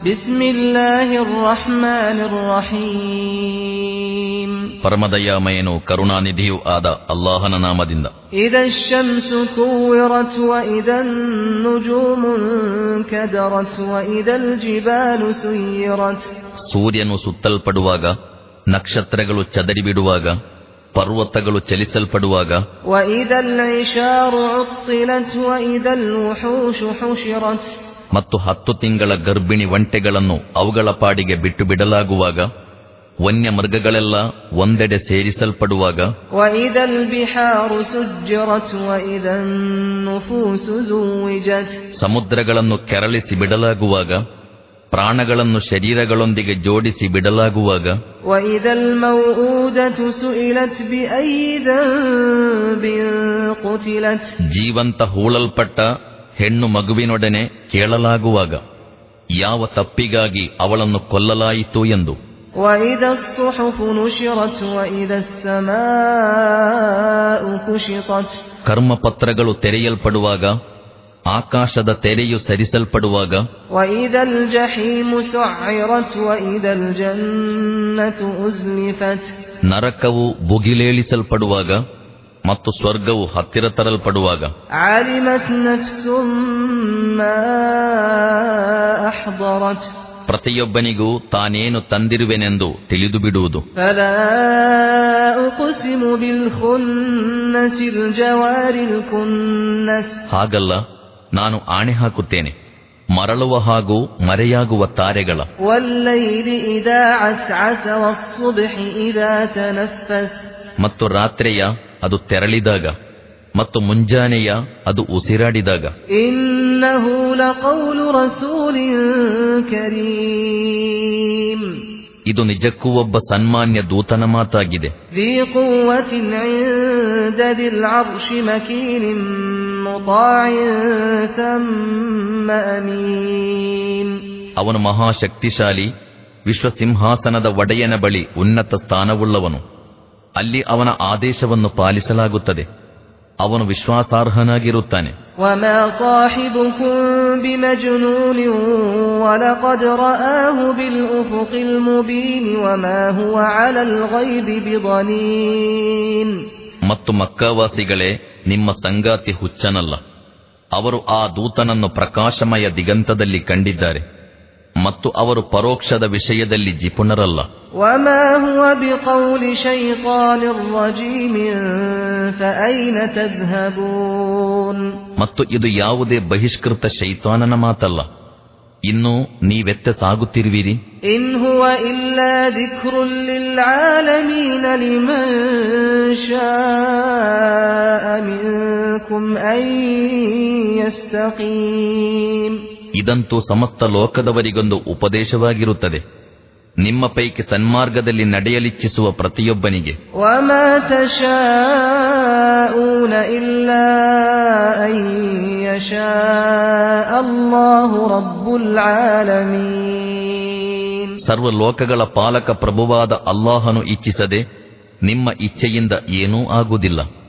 بسم الله الرحمن الرحيم ಪರಮದಯಾಮಯನು ಕರುಣಾನಿಧಿಯೂ ಆದ ಅಲ್ಲಾಹನ ನಾಮದಿಂದ إذا الشمس كورت وإذا النجوم انكدرت وإذا الجبال سيرت ಸೂರ್ಯನು ಸುತ್ತಲ್ಪಡುವಾಗ ನಕ್ಷತ್ರಗಳು ಚದರಿಬಿಡುವಾಗ ಪರ್ವತಗಳು ಚಲಿಸಲ್ಪಡುವಾಗ وإذا العشار عطلت وإذا الوحوش حشرت ಮತ್ತು ಹತ್ತು ತಿಂಗಳ ಗರ್ಭಿಣಿ ಒಂಟೆಗಳನ್ನು ಅವುಗಳ ಪಾಡಿಗೆ ಬಿಟ್ಟು ಬಿಡಲಾಗುವಾಗ ವನ್ಯ ಮೃಗಗಳೆಲ್ಲ ಒಂದೆಡೆ ಸೇರಿಸಲ್ಪಡುವಾಗ وإذا البحار سجرت وإذا النفوس زوجت ಸಮುದ್ರಗಳನ್ನು ಕೆರಳಿಸಿ ಬಿಡಲಾಗುವಾಗ ಪ್ರಾಣಗಳನ್ನು ಶರೀರಗಳೊಂದಿಗೆ ಜೋಡಿಸಿ ಬಿಡಲಾಗುವಾಗ وإذا الموءودة سئلت بأي ذنب قتلت ಜೀವಂತ ಹೂಳಲ್ಪಟ್ಟ ಹೆಣ್ಣು ಮಗುವಿನೊಡನೆ ಕೇಳಲಾಗುವಾಗ ಯಾವ ತಪ್ಪಿಗಾಗಿ ಅವಳನ್ನು ಕೊಲ್ಲಲಾಯಿತು ಎಂದು وإذا الصحف نشرت وإذا السماء كشطت ಕರ್ಮಪತ್ರಗಳು ತೆರೆಯಲ್ಪಡುವಾಗ ಆಕಾಶದ ತೆರೆಯು ಸರಿಸಲ್ಪಡುವಾಗ وإذا الجحيم سعرت وإذا الجنة أزلفت ನರಕವು ಭುಗಿಲೇಳಿಸಲ್ಪಡುವಾಗ ಮತ್ತು ಸ್ವರ್ಗವು ಹತ್ತಿರ ತರಲ್ಪಡುವಾಗ علمت نفس ما أحضرت ಪ್ರತಿಯೊಬ್ಬನಿಗೂ ತಾನೇನು ತಂದಿರುವೆನೆಂದು ತಿಳಿದು ಬಿಡುವುದು فلا أقسم بالخنس الجوار الكنس ಹಾಗಲ್ಲ ನಾನು ಆಣೆ ಹಾಕುತ್ತೇನೆ ಮರಳುವ ಹಾಗೂ ಮರೆಯಾಗುವ ತಾರೆಗಳ والليل إذا عسعس والصبح إذا تنفس ಮತ್ತು ರಾತ್ರಿಯ ಅದು ತೆರಳಿದಾಗ ಮತ್ತು ಮುಂಜಾನೆಯ ಅದು ಉಸಿರಾಡಿದಾಗ إنه لقول رسول كريم ಇದು ನಿಜಕ್ಕೂ ಒಬ್ಬ ಸನ್ಮಾನ್ಯ ದೂತನ ಮಾತಾಗಿದೆ ذي قوة عند ذي العرش مكين مطاع ثم أمين ಅವನು ಮಹಾಶಕ್ತಿಶಾಲಿ ವಿಶ್ವಸಿಂಹಾಸನದ ಒಡೆಯನ ಬಳಿ ಉನ್ನತ ಸ್ಥಾನವುಳ್ಳವನು ಅಲ್ಲಿ ಅವನ ಆದೇಶವನ್ನು ಪಾಲಿಸಲಾಗುತ್ತದೆ ಅವನು ವಿಶ್ವಾಸಾರ್ಹನಾಗಿರುತ್ತಾನೆ وما صاحبكم بمجنون ولقد رآه بالأفق المبين وما هو على الغيب بضنين ಮತ್ತು ಮಕ್ಕಾವಾಸಿಗಳೇ ನಿಮ್ಮ ಸಂಗಾತಿ ಹುಚ್ಚನಲ್ಲ ಅವರು ಆ ದೂತನನ್ನು ಪ್ರಕಾಶಮಯ ದಿಗಂತದಲ್ಲಿ ಕಂಡಿದ್ದಾರೆ ಮತ್ತು ಅವರು ಪರೋಕ್ಷದ ವಿಷಯದಲ್ಲಿ ಜಿಪುಣರಲ್ಲ وما هو بقول شيطان رجيم فأين تذهبون ಮತ್ತು ಇದು ಯಾವುದೇ ಬಹಿಷ್ಕೃತ ಶೈತಾನನ ಮಾತಲ್ಲ ಇನ್ನು ನೀವೆತ್ತ ಸಾಗುತ್ತಿರುವಿರಿ إن هو إلا ذكر للعالمين لمن شاء منكم أن يستقيم ಇದಂತೂ ಸಮಸ್ತ ಲೋಕದವರಿಗೊಂದು ಉಪದೇಶವಾಗಿರುತ್ತದೆ ನಿಮ್ಮ ಪೈಕಿ ಸನ್ಮಾರ್ಗದಲ್ಲಿ ನಡೆಯಲಿಚ್ಛಿಸುವ ಪ್ರತಿಯೊಬ್ಬನಿಗೆ وما تشاءون إلا أن يشاء الله رب العالمين ಸರ್ವ ಲೋಕಗಳ ಪಾಲಕ ಪ್ರಭುವಾದ ಅಲ್ಲಾಹನು ಇಚ್ಛಿಸದೆ ನಿಮ್ಮ ಇಚ್ಛೆಯಿಂದ ಏನೂ ಆಗುವುದಿಲ್ಲ